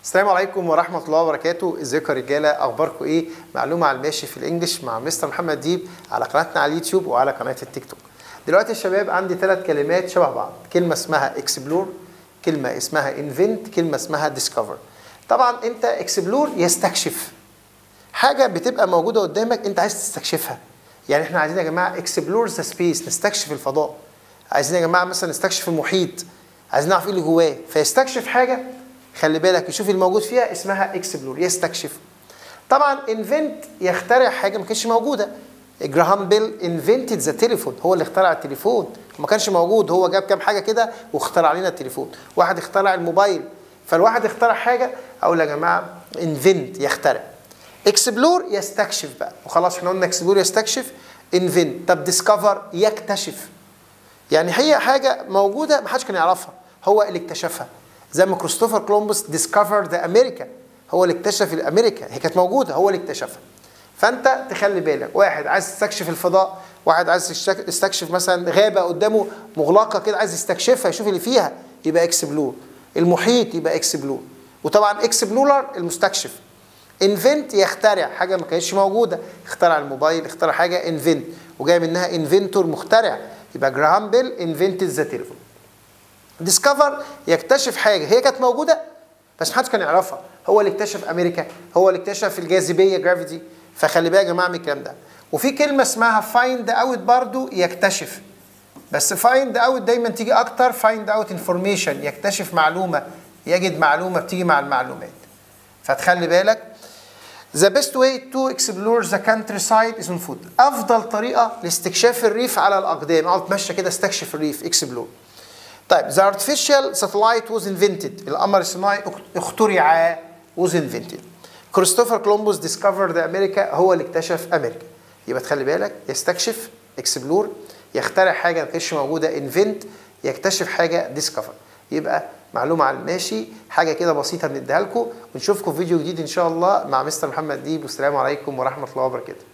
السلام عليكم ورحمة الله وبركاته، ازيكم يا رجالة؟ أخباركم إيه؟ معلومة على الماشي في الإنجليش مع مستر محمد ديب على قناتنا على اليوتيوب وعلى قناة التيك توك. دلوقتي يا شباب عندي ثلاث كلمات شبه بعض، كلمة اسمها اكسبلور، كلمة اسمها انفنت، كلمة اسمها ديسكفر. طبعا أنت اكسبلور يستكشف. حاجة بتبقى موجودة قدامك أنت عايز تستكشفها. يعني احنا عايزين يا جماعة اكسبلور ذا سبيس، نستكشف الفضاء. عايزين يا جماعة مثلا نستكشف المحيط. عايزين نعرف ايه اللي جواه، فيستكشف حاجة خلي بالك يشوف الموجود فيها اسمها اكسبلور يستكشف طبعا انفنت يخترع حاجه ما كانتش موجوده جراهام بيل انفنتد ذا تليفون هو اللي اخترع التليفون ما كانش موجود هو جاب كام حاجه كده واخترع لنا التليفون واحد اخترع الموبايل فالواحد اخترع حاجه اقول يا جماعه انفنت يخترع اكسبلور يستكشف بقى وخلاص احنا قلنا اكسبلور يستكشف انفنت طب ديسكفر يكتشف يعني هي حاجه موجوده ما حدش كان يعرفها هو اللي اكتشفها زي ما كريستوفر كولومبوس ديسكفر ذا امريكا هو اللي اكتشف الامريكا هي كانت موجوده هو اللي اكتشفها فانت تخلي بالك واحد عايز يستكشف الفضاء واحد عايز يستكشف مثلا غابه قدامه مغلقه كده عايز يستكشفها يشوف اللي فيها يبقى اكسبلور المحيط يبقى اكسبلور وطبعا اكسبلورر المستكشف انفنت يخترع حاجه ما كانتش موجوده اخترع الموبايل اخترع حاجه انفنت وجاي منها انفنتور مخترع يبقى جراهام بيل انفنتد ذا تليفون ديسكفر يكتشف حاجه هي كانت موجوده بس محدش كان يعرفها هو اللي اكتشف امريكا هو اللي اكتشف الجاذبيه جرافيتي فخلي بالك يا جماعه من الكلام ده وفي كلمه اسمها فايند اوت برضو يكتشف بس فايند اوت دايما تيجي اكتر فايند اوت انفورميشن يكتشف معلومه يجد معلومه بتيجي مع المعلومات فتخلي بالك The best way to explore the countryside is on foot. أفضل طريقة لاستكشاف الريف على الأقدام، اقعد تمشى كده استكشف الريف explore. طيب the artificial satellite was invented القمر الصناعي اخترع was invented كريستوفر كولومبوس discovered امريكا هو اللي اكتشف امريكا يبقى تخلي بالك يستكشف اكسبلور يخترع حاجه ما كانتش موجوده انفنت يكتشف حاجه ديسكفر يبقى معلومه على الماشي حاجه كده بسيطه بنديها لكم ونشوفكم في فيديو جديد ان شاء الله مع مستر محمد ديب والسلام عليكم ورحمه الله وبركاته